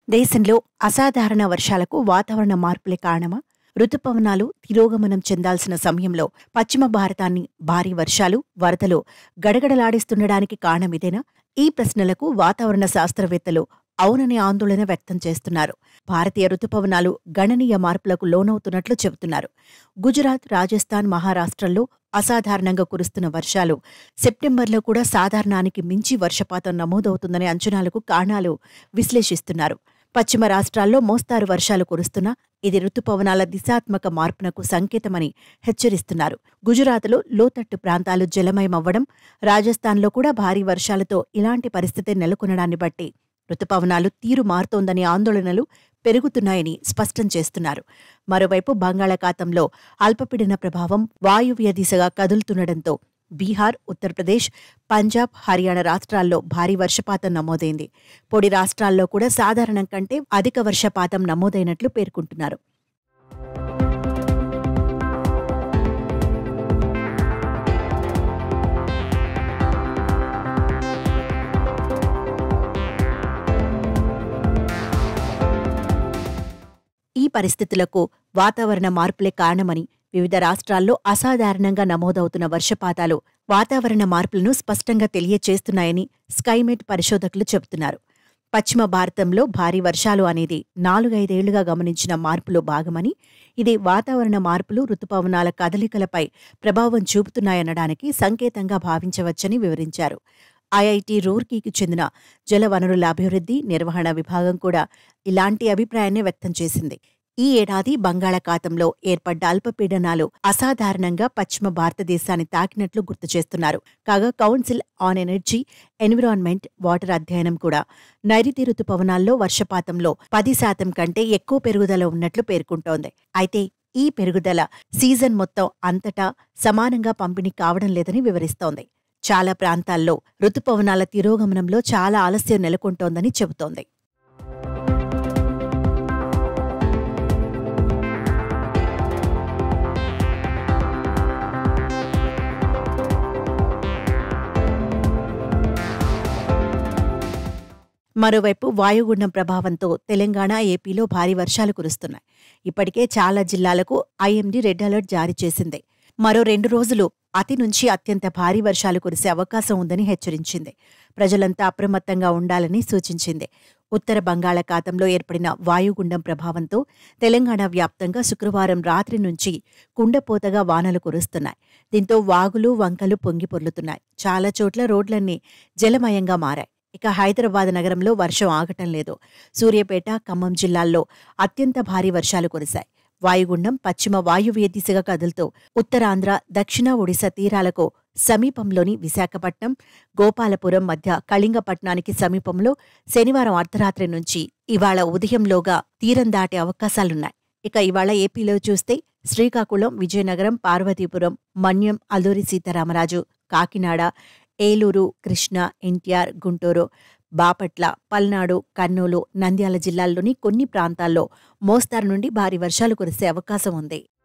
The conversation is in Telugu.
దేశంలో అసాధారణ వర్షాలకు వాతావరణ మార్పులే కారణమా రుతుపవనాలు తిరోగమనం చెందాల్సిన సమయంలో పశ్చిమ భారతాన్ని భారీ వర్షాలు వరదలు గడగడలాడిస్తుండడానికి కారణమిదేనా ఈ ప్రశ్నలకు వాతావరణ శాస్త్రవేత్తలు అవుననే ఆందోళన వ్యక్తం చేస్తున్నారు భారతీయ రుతుపవనాలు గణనీయ మార్పులకు లోనవుతున్నట్లు చెబుతున్నారు గుజరాత్ రాజస్థాన్ మహారాష్ట్రల్లో అసాధారణంగా కురుస్తున్న వర్షాలు సెప్టెంబర్లో కూడా సాధారణానికి మించి వర్షపాతం నమోదవుతుందనే అంచనాలకు కారణాలు విశ్లేషిస్తున్నారు పశ్చిమ రాష్ట్రాల్లో మోస్తారు వర్షాలు కురుస్తున్నా ఇది రుతుపవనాల దిశాత్మక మార్పునకు సంకేతమని హెచ్చరిస్తున్నారు గుజరాత్లో లోతట్టు ప్రాంతాలు జలమయమవ్వడం రాజస్థాన్లో కూడా భారీ వర్షాలతో ఇలాంటి పరిస్థితి నెలకొనడాన్ని బట్టి రుతుపవనాలు తీరు మారుతోందనే ఆందోళనలు పెరుగుతున్నాయని స్పష్టం చేస్తున్నారు మరోవైపు బంగాళాఖాతంలో అల్పపీడన ప్రభావం వాయువ్య దిశగా కదులుతుండటంతో బీహార్ ఉత్తరప్రదేశ్ పంజాబ్ హర్యానా రాష్ట్రాల్లో భారీ వర్షపాతం నమోదైంది పొడి రాష్ట్రాల్లో కూడా సాధారణం కంటే అధిక వర్షపాతం నమోదైనట్లు పేర్కొంటున్నారు ఈ పరిస్థితులకు వాతావరణ మార్పులే కారణమని వివిధ రాష్ట్రాల్లో అసాధారణంగా నమోదవుతున్న వర్షపాతాలు వాతావరణ మార్పులను స్పష్టంగా తెలియచేస్తున్నాయని స్కైమెట్ పరిశోధకులు చెబుతున్నారు పశ్చిమ భారతంలో భారీ వర్షాలు అనేది నాలుగైదేళ్లుగా గమనించిన మార్పులో భాగమని ఇది వాతావరణ మార్పులు రుతుపవనాల కదలికలపై ప్రభావం చూపుతున్నాయనడానికి సంకేతంగా భావించవచ్చని వివరించారు ఐఐటి రూర్కీకి చెందిన జలవనరుల అభివృద్ధి నిర్వహణ విభాగం కూడా ఇలాంటి అభిప్రాయాన్ని వ్యక్తం చేసింది ఈ ఏడాది బంగాళాఖాతంలో ఏర్పడ్డ అల్పపీడనాలు అసాధారణంగా పశ్చిమ భారతదేశాన్ని తాకినట్లు గుర్తు చేస్తున్నారు కాగా council on energy environment water అధ్యయనం కూడా నైరుతి రుతుపవనాల్లో వర్షపాతంలో పది శాతం కంటే ఎక్కువ పెరుగుదల ఉన్నట్లు పేర్కొంటోంది అయితే ఈ పెరుగుదల సీజన్ మొత్తం అంతటా సమానంగా పంపిణీ కావడం లేదని వివరిస్తోంది చాలా ప్రాంతాల్లో రుతుపవనాల తిరోగమనంలో చాలా ఆలస్యం నెలకొంటోందని చెబుతోంది మరోవైపు వాయుగుండం ప్రభావంతో తెలంగాణ ఏపీలో భారీ వర్షాలు కురుస్తున్నాయి ఇప్పటికే చాలా జిల్లాలకు ఐఎండీ రెడ్ అలర్ట్ జారీ చేసింది మరో రెండు రోజులు అతి నుంచి అత్యంత భారీ వర్షాలు కురిసే అవకాశం ఉందని హెచ్చరించింది ప్రజలంతా అప్రమత్తంగా ఉండాలని సూచించింది ఉత్తర బంగాళాఖాతంలో ఏర్పడిన వాయుగుండం ప్రభావంతో తెలంగాణ వ్యాప్తంగా శుక్రవారం రాత్రి నుంచి కుండపోతగా వానలు కురుస్తున్నాయి దీంతో వాగులు వంకలు పొంగి పొర్లుతున్నాయి చాలా చోట్ల రోడ్లన్నీ జలమయంగా మారాయి ఇక హైదరాబాద్ నగరంలో వర్షం ఆగటం లేదు సూర్యాపేట ఖమ్మం జిల్లాల్లో అత్యంత భారీ వర్షాలు కురిశాయి వాయుగుండం పశ్చిమ వాయువ్య దిశగా కదులుతూ ఉత్తరాంధ్ర దక్షిణ ఒడిశా తీరాలకు సమీపంలోని విశాఖపట్నం గోపాలపురం మధ్య కళింగపట్నానికి సమీపంలో శనివారం అర్ధరాత్రి నుంచి ఇవాళ ఉదయంలోగా తీరం దాటే అవకాశాలున్నాయి ఇక ఇవాళ ఏపీలో చూస్తే శ్రీకాకుళం విజయనగరం పార్వతీపురం మన్యం అల్లూరి సీతారామరాజు కాకినాడ ఏలూరు కృష్ణ ఎన్టీఆర్ గుంటూరు బాపట్ల పల్నాడు కర్నూలు నంద్యాల జిల్లాల్లోని కొన్ని ప్రాంతాల్లో మోస్తారు నుండి భారీ వర్షాలు కురిసే అవకాశం ఉంది